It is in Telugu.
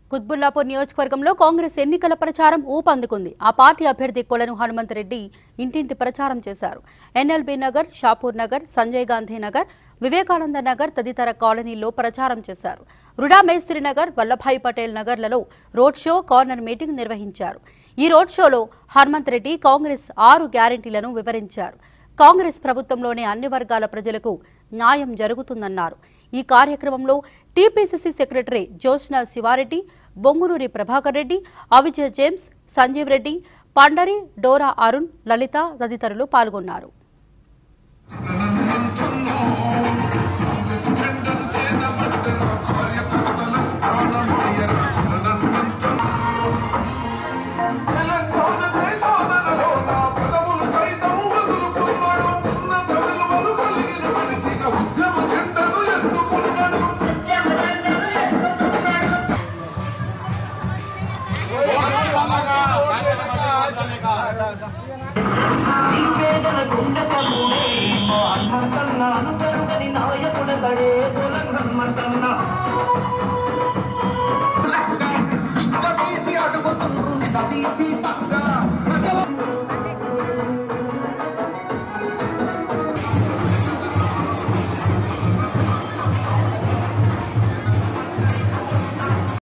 కుత్బుల్లాపూర్ నియోజకవర్గంలో కాంగ్రెస్ ఎన్నికల ప్రచారం ఊపందుకుంది ఆ పార్టీ అభ్యర్థి కొలను హనుమంతరెడ్డి ఇంటింటి ప్రచారం చేశారు ఎన్ఎల్బీ నగర్ షాపూర్ నగర్ సంజయ్ గాంధీ నగర్ వివేకానంద నగర్ తదితర కాలనీల్లో ప్రచారం చేశారు రుడా మేస్త్రి నగర్ వల్లభాయ్ పటేల్ నగర్లలో రోడ్ షో కార్నర్ మీటింగ్ నిర్వహించారు ఈ రోడ్ షోలో హనుమంత్ రెడ్డి కాంగ్రెస్ ఆరు గ్యారెంటీలను వివరించారు కాంగ్రెస్ ప్రభుత్వంలోనే అన్ని వర్గాల ప్రజలకు న్యాయం జరుగుతుందన్నారు ఈ కార్యక్రమంలో టీపీసీసీ సెక్రటరీ జ్యోత్స్న శివారెడ్డి బొంగునూరి ప్రభాకర్ రెడ్డి అవిజయ్ జేమ్స్ సంజీవ్ రెడ్డి పండరి డోరా అరుణ్ లలిత తదితరులు పాల్గొన్నారు